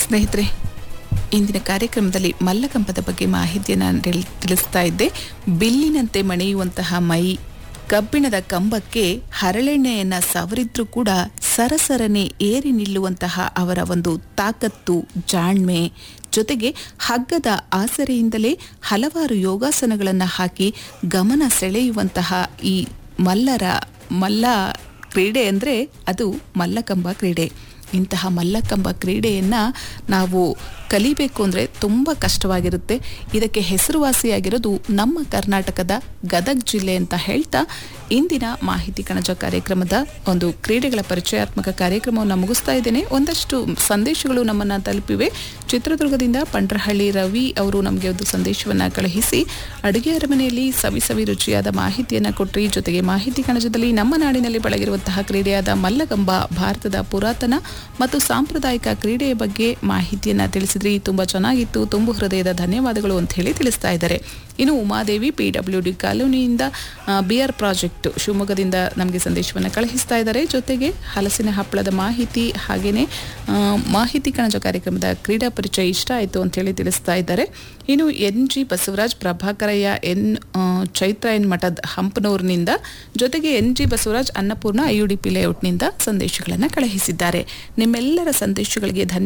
ಸ್ನೇಹಿತರೆ ಇಂದಿನ ಕಾರ್ಯಕ್ರಮದಲ್ಲಿ ಮಲ್ಲಕಂಬದ ಬಗ್ಗೆ ಮಾಹಿತಿಯನ್ನು ನಿಲ್- ತಿಳಿಸ್ತಾ ಇದ್ದೆ ಬಿಲ್ಲಿನಂತೆ ಮಣೆಯುವಂತಹ ಮೈ ಕಬ್ಬಿಣದ ಕಂಬಕ್ಕೆ ಹರಳೆಣ್ಣೆಯನ್ನ ಸವರಿದ್ರೂ ಕೂಡ ಸರಸರನೆ ಏರಿ ನಿಲ್ಲುವಂತಹ ಅವರ ಒಂದು ತಾಕತ್ತು ಜಾಣ್ಮೆ ಜೊತೆಗೆ ಹಗ್ಗದ ಆಸರೆಯಿಂದಲೇ ಹಲವಾರು ಯೋಗಾಸನಗಳನ್ನು ಹಾಕಿ ಗಮನ ಸೆಳೆಯುವಂತಹ ಈ ಮಲ್ಲರ ಮಲ್ಲ ಕ್ರೀಡೆ ಅಂದರೆ ಅದು ಮಲ್ಲಕಂಬ ಕ್ರೀಡೆ ಇಂತಹ ಮಲ್ಲಕಂಬ ಕ್ರೀಡೆಯನ್ನು ನಾವು ಕಲಿಬೇಕು ಅಂದರೆ ತುಂಬ ಕಷ್ಟವಾಗಿರುತ್ತೆ ಇದಕ್ಕೆ ಹೆಸರುವಾಸಿಯಾಗಿರೋದು ನಮ್ಮ ಕರ್ನಾಟಕದ ಗದಗ್ ಜಿಲ್ಲೆ ಅಂತ ಹೇಳ್ತಾ ಇಂದಿನ ಮಾಹಿತಿ ಕಣಜ ಕಾರ್ಯಕ್ರಮದ ಒಂದು ಕ್ರೀಡೆಗಳ ಪರಿಚಯಾತ್ಮಕ ಕಾರ್ಯಕ್ರಮವನ್ನು ಮುಗಿಸ್ತಾ ಇದ್ದೇನೆ ಒಂದಷ್ಟು ಸಂದೇಶಗಳು ನಮ್ಮನ್ನು ತಲುಪಿವೆ ಚಿತ್ರದುರ್ಗದಿಂದ ಪಂಡ್ರಹಳ್ಳಿ ರವಿ ಅವರು ನಮಗೆ ಒಂದು ಸಂದೇಶವನ್ನು ಕಳುಹಿಸಿ ಅಡುಗೆ ಅರಮನೆಯಲ್ಲಿ ಸವಿ ಸವಿ ರುಚಿಯಾದ ಮಾಹಿತಿಯನ್ನು ಕೊಟ್ಟರಿ ಜೊತೆಗೆ ಮಾಹಿತಿ ಕಣಜದಲ್ಲಿ ನಮ್ಮ ನಾಡಿನಲ್ಲಿ ಬೆಳಗಿರುವಂತಹ ಕ್ರೀಡೆಯಾದ ಮಲ್ಲಕಂಬ ಭಾರತದ ಪುರಾತನ ಮತ್ತು ಸಾಂಪ್ರದಾಯಿಕ ಕ್ರೀಡೆಯ ಬಗ್ಗೆ ಮಾಹಿತಿಯನ್ನು ತಿಳಿಸಿದ್ರಿ ತುಂಬ ಚೆನ್ನಾಗಿತ್ತು ತುಂಬು ಹೃದಯದ ಧನ್ಯವಾದಗಳು ಅಂತ ಹೇಳಿ ತಿಳಿಸ್ತಾ ಇದ್ದಾರೆ ಇನ್ನು ಉಮಾದೇವಿ ಪಿ ಡಬ್ಲ್ಯೂ ಡಿ ಕಾಲೋನಿಯಿಂದ ಬಿ ಆರ್ ಪ್ರಾಜೆಕ್ಟ್ ಶಿವಮೊಗ್ಗದಿಂದ ನಮಗೆ ಸಂದೇಶವನ್ನು ಕಳುಹಿಸ್ತಾ ಇದ್ದಾರೆ ಜೊತೆಗೆ ಹಲಸಿನ ಹಪ್ಪಳದ ಮಾಹಿತಿ ಹಾಗೆಯೇ ಆ, ಮಾಹಿತಿ ಕಣಜ ಕಾರ್ಯಕ್ರಮದ ಕ್ರೀಡಾ ಪರಿಚಯ ಇಷ್ಟ ಆಯಿತು ಅಂತ ಹೇಳಿ ತಿಳಿಸ್ತಾ ಇದ್ದಾರೆ ಇನ್ನು N G Basavaraj Prabhakarayya N ಆ, ಚೈತ್ರ ಎನ್ ಮಠದ ಹಂಪನೂರಿನಿಂದ ಜೊತೆಗೆ N G Basavaraj Annapurna I U D P ಲೇಔಟ್ನಿಂದ ಸಂದೇಶಗಳನ್ನು ಕಳುಹಿಸಿದ್ದಾರೆ ನಿಮ್ಮೆಲ್ಲರ ಸಂದೇಶಗಳಿಗೆ ಧನ್ಯ